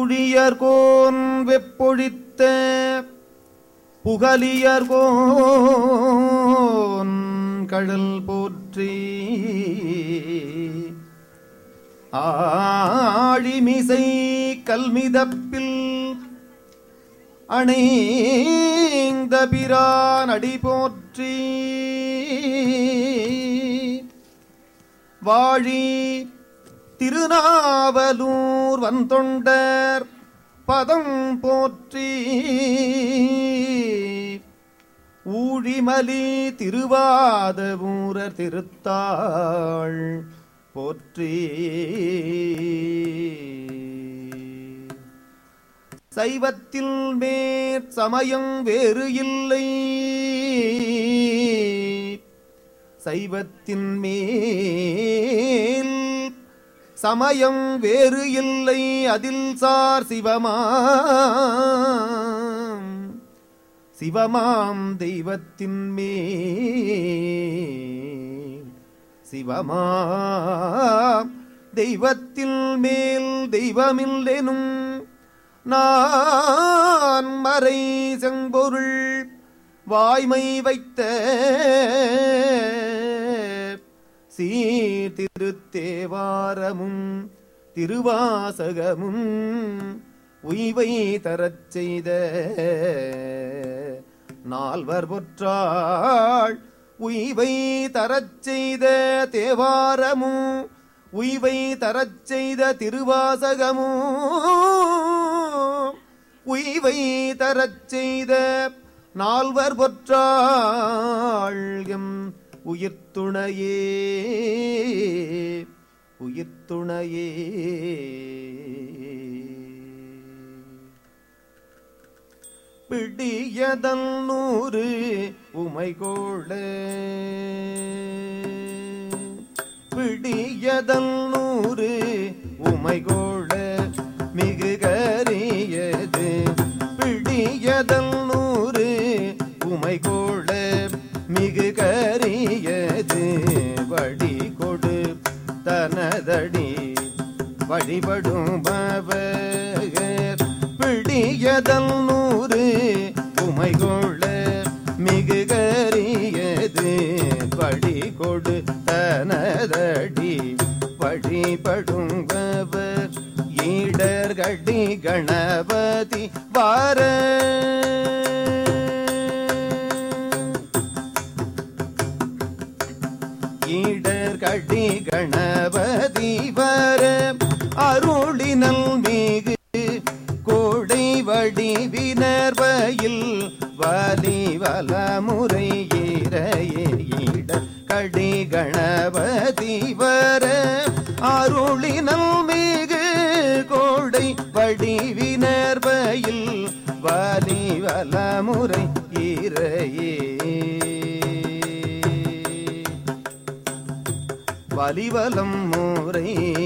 ஊழியர்கோன் வெப்பொழித்த புகலியர்கோன் கடல் போற்றி ஆழிமிசை கல்மிதப்பில் அணைந்த பிரான் அடி போற்றி வாழி திருநாவலூர் வந்தொண்டர் பதம் போற்றி ஊழிமலி திருவாதவூரர் திருத்தாள் போற்றி சைவத்தில் மேற் சமயம் வேறு இல்லை சைவத்தின் மேல் சமயம் வேறு இல்லை அதில் சார் சிவமாம் சிவமாம் தெய்வத்தின் மேல் சிவமாம் தெய்வத்தில் மேல் தெய்வமில்லெனும் நான் மறை செம்பொருள் வாய்மை வைத்த சீர்திருத்தேவாரமும் திருவாசகமும் உய்வை தரச் செய்த நால்வர் பொற்றாள் உய்வை தரச் செய்த தேவாரமும் உய்வை தரச் செய்த திருவாசகமும் உய்வை தரச் செய்த நால்வர் பொற்றாள் எம் உயிர்த்துணையே உயிர்த்துணையே பிடியதல் நூறு உமைகோள பிடியதல் நூறு உமைகோள மிகு கரியது பிடியதல் நூறு உமைகோள மிகு கரியது வடி கொடு தனதடி வழிபடும் பவர் பிடியதல் நூறு உமைகொள்ள மிகு கரியது படி கொடு தனதடி வழிபடுங்கவர் ஈடர்கடி கணபதி வார ஈடர்கடி கணபதி வர அருளினல் மிகு கோடை வடிவினர்வையில் வலி வலமுறை ஈரையிட கடி கணபதி வர அருளினல் மிகு கோடை வடிவினர்வையில் வலி வலமுறை ஈரையே வலிவலம் முறை